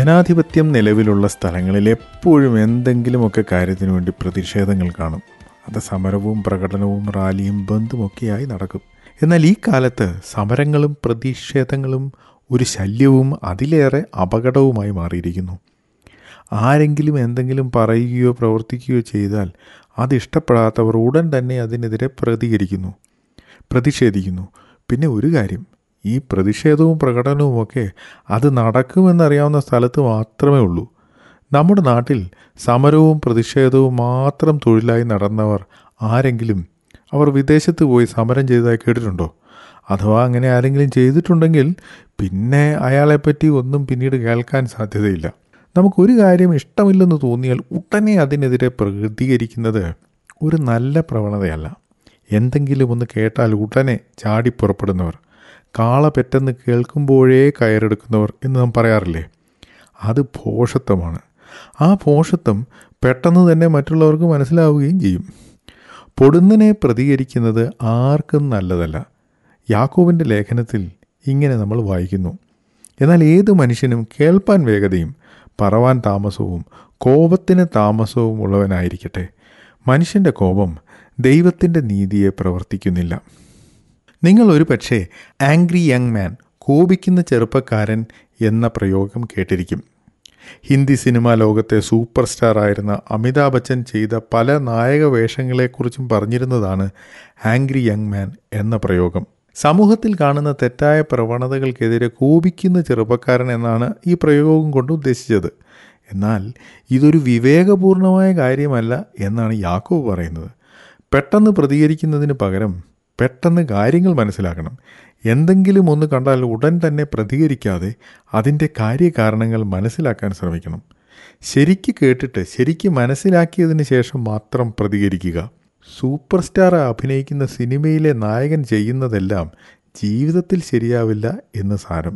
ജനാധിപത്യം നിലവിലുള്ള സ്ഥലങ്ങളിൽ എപ്പോഴും എന്തെങ്കിലുമൊക്കെ കാര്യത്തിനു വേണ്ടി പ്രതിഷേധങ്ങൾ കാണും അത് സമരവും പ്രകടനവും റാലിയും ബന്ധുമൊക്കെയായി നടക്കും എന്നാൽ ഈ കാലത്ത് സമരങ്ങളും പ്രതിഷേധങ്ങളും ഒരു ശല്യവും അതിലേറെ അപകടവുമായി മാറിയിരിക്കുന്നു ആരെങ്കിലും എന്തെങ്കിലും പറയുകയോ പ്രവർത്തിക്കുകയോ ചെയ്താൽ അത് ഇഷ്ടപ്പെടാത്തവർ ഉടൻ തന്നെ അതിനെതിരെ പ്രതികരിക്കുന്നു പ്രതിഷേധിക്കുന്നു പിന്നെ ഒരു കാര്യം ഈ പ്രതിഷേധവും പ്രകടനവുമൊക്കെ അത് നടക്കുമെന്നറിയാവുന്ന സ്ഥലത്ത് മാത്രമേ ഉള്ളൂ നമ്മുടെ നാട്ടിൽ സമരവും പ്രതിഷേധവും മാത്രം തൊഴിലായി നടന്നവർ ആരെങ്കിലും അവർ വിദേശത്ത് പോയി സമരം ചെയ്തതായി കേട്ടിട്ടുണ്ടോ അഥവാ അങ്ങനെ ആരെങ്കിലും ചെയ്തിട്ടുണ്ടെങ്കിൽ പിന്നെ അയാളെപ്പറ്റി ഒന്നും പിന്നീട് കേൾക്കാൻ സാധ്യതയില്ല നമുക്കൊരു കാര്യം ഇഷ്ടമില്ലെന്ന് തോന്നിയാൽ ഉടനെ അതിനെതിരെ പ്രതികരിക്കുന്നത് ഒരു നല്ല പ്രവണതയല്ല എന്തെങ്കിലും ഒന്ന് കേട്ടാൽ ഉടനെ ചാടി പുറപ്പെടുന്നവർ കാള പെട്ടെന്ന് കേൾക്കുമ്പോഴേ കയറെടുക്കുന്നവർ എന്ന് നാം പറയാറില്ലേ അത് ഭോഷത്വമാണ് ആ ഭോഷത്വം പെട്ടെന്ന് തന്നെ മറ്റുള്ളവർക്ക് മനസ്സിലാവുകയും ചെയ്യും പൊടുന്നനെ പ്രതികരിക്കുന്നത് ആർക്കും നല്ലതല്ല യാക്കോബിൻ്റെ ലേഖനത്തിൽ ഇങ്ങനെ നമ്മൾ വായിക്കുന്നു എന്നാൽ ഏത് മനുഷ്യനും കേൾപ്പാൻ വേഗതയും പറവാൻ താമസവും കോപത്തിന് താമസവും ഉള്ളവനായിരിക്കട്ടെ മനുഷ്യൻ്റെ കോപം ദൈവത്തിൻ്റെ നീതിയെ പ്രവർത്തിക്കുന്നില്ല നിങ്ങൾ ഒരു പക്ഷേ ആംഗ്രി യങ് മാൻ കോപിക്കുന്ന ചെറുപ്പക്കാരൻ എന്ന പ്രയോഗം കേട്ടിരിക്കും ഹിന്ദി സിനിമാ ലോകത്തെ സൂപ്പർ സ്റ്റാർ ആയിരുന്ന അമിതാഭ് ബച്ചൻ ചെയ്ത പല നായക വേഷങ്ങളെക്കുറിച്ചും പറഞ്ഞിരുന്നതാണ് ആംഗ്രി യങ് മാൻ എന്ന പ്രയോഗം സമൂഹത്തിൽ കാണുന്ന തെറ്റായ പ്രവണതകൾക്കെതിരെ കോപിക്കുന്ന ചെറുപ്പക്കാരൻ എന്നാണ് ഈ പ്രയോഗം കൊണ്ട് ഉദ്ദേശിച്ചത് എന്നാൽ ഇതൊരു വിവേകപൂർണമായ കാര്യമല്ല എന്നാണ് യാക്കോവ് പറയുന്നത് പെട്ടെന്ന് പ്രതികരിക്കുന്നതിന് പകരം പെട്ടെന്ന് കാര്യങ്ങൾ മനസ്സിലാക്കണം എന്തെങ്കിലും ഒന്ന് കണ്ടാൽ ഉടൻ തന്നെ പ്രതികരിക്കാതെ അതിൻ്റെ കാര്യകാരണങ്ങൾ മനസ്സിലാക്കാൻ ശ്രമിക്കണം ശരിക്ക് കേട്ടിട്ട് ശരിക്ക് മനസ്സിലാക്കിയതിന് ശേഷം മാത്രം പ്രതികരിക്കുക സൂപ്പർ സ്റ്റാർ അഭിനയിക്കുന്ന സിനിമയിലെ നായകൻ ചെയ്യുന്നതെല്ലാം ജീവിതത്തിൽ ശരിയാവില്ല എന്ന് സാരം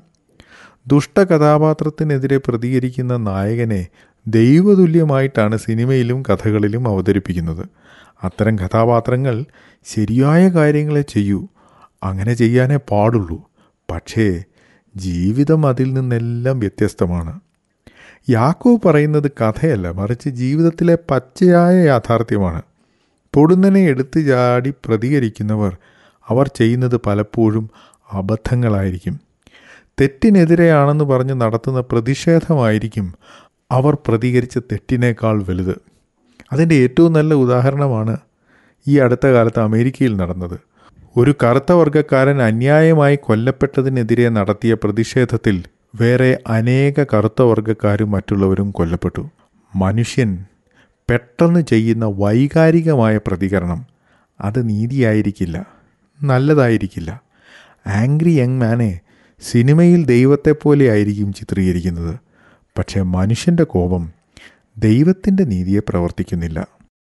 ദുഷ്ടകഥാപാത്രത്തിനെതിരെ പ്രതികരിക്കുന്ന നായകനെ ദൈവതുല്യമായിട്ടാണ് സിനിമയിലും കഥകളിലും അവതരിപ്പിക്കുന്നത് അത്തരം കഥാപാത്രങ്ങൾ ശരിയായ കാര്യങ്ങളെ ചെയ്യൂ അങ്ങനെ ചെയ്യാനേ പാടുള്ളൂ പക്ഷേ ജീവിതം അതിൽ നിന്നെല്ലാം വ്യത്യസ്തമാണ് യാക്കോ പറയുന്നത് കഥയല്ല മറിച്ച് ജീവിതത്തിലെ പച്ചയായ യാഥാർത്ഥ്യമാണ് പൊടുന്നനെ എടുത്തു ചാടി പ്രതികരിക്കുന്നവർ അവർ ചെയ്യുന്നത് പലപ്പോഴും അബദ്ധങ്ങളായിരിക്കും തെറ്റിനെതിരെയാണെന്ന് പറഞ്ഞ് നടത്തുന്ന പ്രതിഷേധമായിരിക്കും അവർ പ്രതികരിച്ച തെറ്റിനേക്കാൾ വലുത് അതിൻ്റെ ഏറ്റവും നല്ല ഉദാഹരണമാണ് ഈ അടുത്ത കാലത്ത് അമേരിക്കയിൽ നടന്നത് ഒരു കറുത്ത വർഗ്ഗക്കാരൻ അന്യായമായി കൊല്ലപ്പെട്ടതിനെതിരെ നടത്തിയ പ്രതിഷേധത്തിൽ വേറെ അനേക കറുത്ത വർഗ്ഗക്കാരും മറ്റുള്ളവരും കൊല്ലപ്പെട്ടു മനുഷ്യൻ പെട്ടെന്ന് ചെയ്യുന്ന വൈകാരികമായ പ്രതികരണം അത് നീതിയായിരിക്കില്ല നല്ലതായിരിക്കില്ല ആംഗ്രി യങ് മാനെ സിനിമയിൽ ദൈവത്തെപ്പോലെ ആയിരിക്കും ചിത്രീകരിക്കുന്നത് പക്ഷേ മനുഷ്യൻ്റെ കോപം ദൈവത്തിൻ്റെ നീതിയെ പ്രവർത്തിക്കുന്നില്ല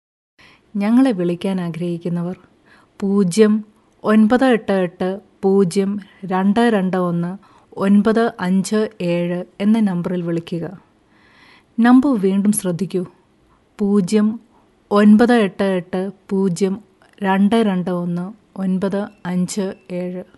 ഞങ്ങളെ വിളിക്കാൻ ആഗ്രഹിക്കുന്നവർ പൂജ്യം ഒൻപത് എട്ട് എട്ട് പൂജ്യം രണ്ട് രണ്ട് ഒന്ന് ഒൻപത് അഞ്ച് ഏഴ് എന്ന നമ്പറിൽ വിളിക്കുക നമ്പർ വീണ്ടും ശ്രദ്ധിക്കൂ പൂജ്യം ഒൻപത് എട്ട് എട്ട് പൂജ്യം രണ്ട് രണ്ട് ഒന്ന് ഒൻപത് അഞ്ച് ഏഴ്